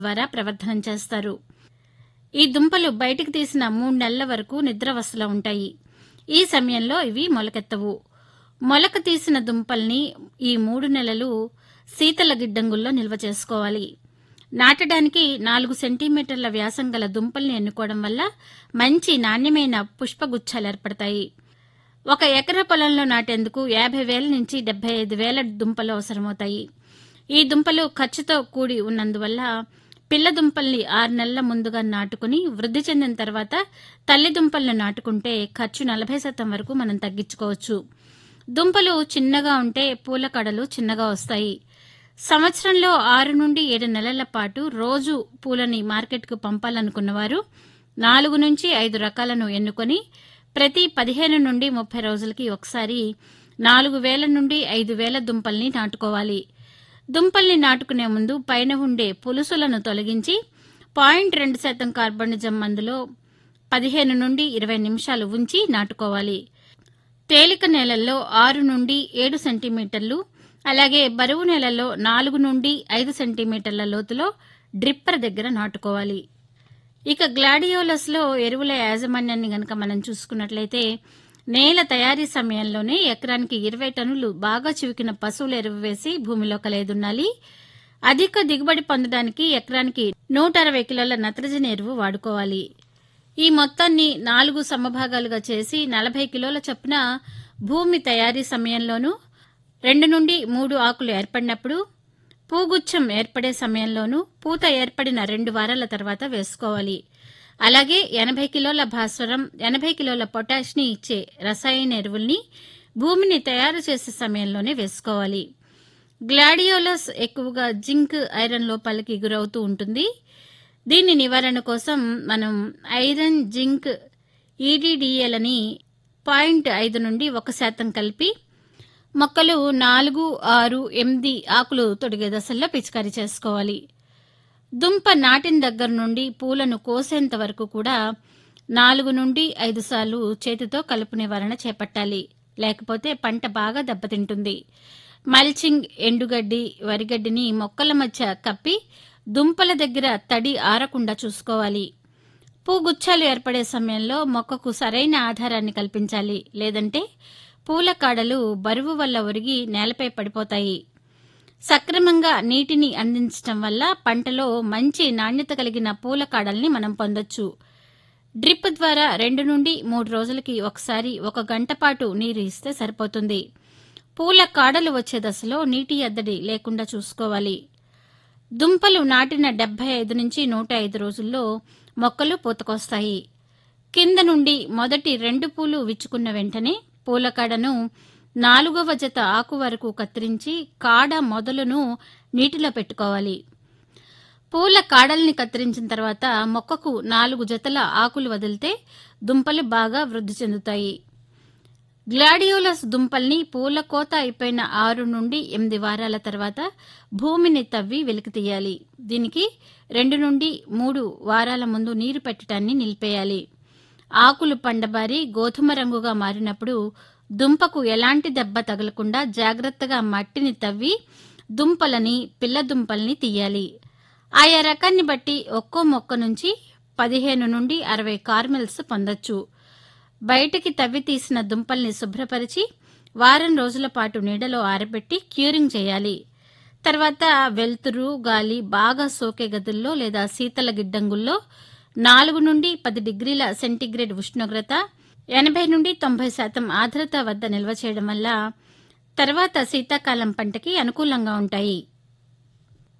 ద్వారా ప్రవర్ధనం చేస్తారు ఈ దుంపలు బయటికి తీసిన మూడు నెలల వరకు నిద్రావస్థలో ఉంటాయి ఈ సమయంలో ఇవి మొలకెత్తవు మొలక తీసిన దుంపల్ని ఈ మూడు నెలలు శీతల గిడ్డంగుల్లో నిల్వ చేసుకోవాలి నాటడానికి నాలుగు సెంటీమీటర్ల వ్యాసం గల దుంపల్ని ఎన్నుకోవడం వల్ల మంచి నాణ్యమైన పుష్పగుచ్చాలు ఏర్పడతాయి ఒక ఎకరా పొలంలో నాటేందుకు యాభై వేల నుంచి డెబ్బై ఐదు వేల దుంపలు అవసరమవుతాయి ఈ దుంపలు ఖర్చుతో కూడి ఉన్నందువల్ల పిల్ల దుంపల్ని ఆరు నెలల ముందుగా నాటుకుని వృద్ధి చెందిన తర్వాత తల్లి దుంపలను నాటుకుంటే ఖర్చు నలభై శాతం వరకు మనం తగ్గించుకోవచ్చు దుంపలు చిన్నగా ఉంటే పూల కడలు చిన్నగా వస్తాయి సంవత్సరంలో ఆరు నుండి ఏడు నెలల పాటు రోజు పూలని మార్కెట్కు పంపాలనుకున్నవారు నాలుగు నుంచి ఐదు రకాలను ఎన్నుకొని ప్రతి పదిహేను నుండి ముప్పై రోజులకి ఒకసారి నాలుగు వేల నుండి ఐదు వేల దుంపల్ని నాటుకోవాలి దుంపల్ని నాటుకునే ముందు పైన ఉండే పులుసులను తొలగించి పాయింట్ రెండు శాతం కార్బనిజం మందులో పదిహేను నుండి ఇరవై నిమిషాలు ఉంచి నాటుకోవాలి తేలిక నేలల్లో ఆరు నుండి ఏడు సెంటీమీటర్లు అలాగే బరువు నేలల్లో నాలుగు నుండి ఐదు సెంటీమీటర్ల లోతులో డ్రిప్పర్ దగ్గర నాటుకోవాలి ఇక గ్లాడియోలస్లో ఎరువుల యాజమాన్యాన్ని గనక మనం చూసుకున్నట్లయితే నేల తయారీ సమయంలోనే ఎకరానికి ఇరవై టన్నులు బాగా చివికిన పశువుల ఎరువు వేసి భూమిలో కలేదున్నాలి అధిక దిగుబడి పొందడానికి ఎకరానికి నూట అరవై కిలోల నత్రజని ఎరువు వాడుకోవాలి ఈ మొత్తాన్ని నాలుగు సమభాగాలుగా చేసి నలభై కిలోల చొప్పున భూమి తయారీ సమయంలోనూ రెండు నుండి మూడు ఆకులు ఏర్పడినప్పుడు పూగుచ్చం ఏర్పడే సమయంలోనూ పూత ఏర్పడిన రెండు వారాల తర్వాత వేసుకోవాలి అలాగే ఎనభై కిలోల భాస్వరం ఎనభై కిలోల పొటాష్ని ఇచ్చే రసాయన ఎరువుల్ని భూమిని తయారు చేసే సమయంలోనే వేసుకోవాలి గ్లాడియోలస్ ఎక్కువగా జింక్ ఐరన్ లోపాలకి గురవుతూ ఉంటుంది దీని నివారణ కోసం మనం ఐరన్ జింక్ ఈడీడీఏలని పాయింట్ ఐదు నుండి ఒక శాతం కలిపి మొక్కలు నాలుగు ఆరు ఎనిమిది ఆకులు తొడిగే దశల్లో పిచికారీ చేసుకోవాలి దుంప నాటిన దగ్గర నుండి పూలను కోసేంత వరకు కూడా నాలుగు నుండి ఐదు సార్లు చేతితో కలుపు నివారణ చేపట్టాలి లేకపోతే పంట బాగా దెబ్బతింటుంది మల్చింగ్ ఎండుగడ్డి వరిగడ్డిని మొక్కల మధ్య కప్పి దుంపల దగ్గర తడి ఆరకుండా చూసుకోవాలి పూగుచ్చాలు ఏర్పడే సమయంలో మొక్కకు సరైన ఆధారాన్ని కల్పించాలి లేదంటే పూల కాడలు బరువు వల్ల ఒరిగి నేలపై పడిపోతాయి సక్రమంగా నీటిని అందించటం వల్ల పంటలో మంచి నాణ్యత కలిగిన పూల కాడల్ని మనం పొందొచ్చు డ్రిప్ ద్వారా రెండు నుండి మూడు రోజులకి ఒకసారి ఒక గంట పాటు నీరు ఇస్తే సరిపోతుంది పూల కాడలు వచ్చే దశలో నీటి ఎద్దడి లేకుండా చూసుకోవాలి దుంపలు నాటిన డెబ్బై ఐదు నుంచి నూట ఐదు రోజుల్లో మొక్కలు పూతకొస్తాయి కింద నుండి మొదటి రెండు పూలు విచ్చుకున్న వెంటనే పూల కాడను నాలుగవ జత ఆకు వరకు కత్తిరించి కాడ మొదలును నీటిలో పెట్టుకోవాలి పూల కాడల్ని కత్తిరించిన తర్వాత మొక్కకు నాలుగు జతల ఆకులు వదిలితే దుంపలు బాగా వృద్ధి చెందుతాయి గ్లాడియోలస్ దుంపల్ని పూల కోత అయిపోయిన ఆరు నుండి ఎనిమిది వారాల తర్వాత భూమిని తవ్వి వెలికి తీయాలి దీనికి రెండు నుండి మూడు వారాల ముందు నీరు పెట్టడాన్ని నిలిపేయాలి ఆకులు పండబారి గోధుమ రంగుగా మారినప్పుడు దుంపకు ఎలాంటి దెబ్బ తగలకుండా జాగ్రత్తగా మట్టిని తవ్వి దుంపలని పిల్ల దుంపల్ని తీయాలి ఆయా రకాన్ని బట్టి ఒక్కో మొక్క నుంచి పదిహేను నుండి అరవై కార్మెల్స్ పొందొచ్చు బయటికి తవ్వి తీసిన దుంపల్ని శుభ్రపరిచి వారం రోజుల పాటు నీడలో ఆరబెట్టి క్యూరింగ్ చేయాలి తర్వాత వెలుతురు గాలి బాగా సోకే గదుల్లో లేదా శీతల గిడ్డంగుల్లో నాలుగు నుండి పది డిగ్రీల సెంటీగ్రేడ్ ఉష్ణోగ్రత ఎనభై నుండి తొంభై శాతం ఆర్ద్రత వద్ద నిల్వ చేయడం వల్ల తర్వాత శీతాకాలం పంటకి అనుకూలంగా ఉంటాయి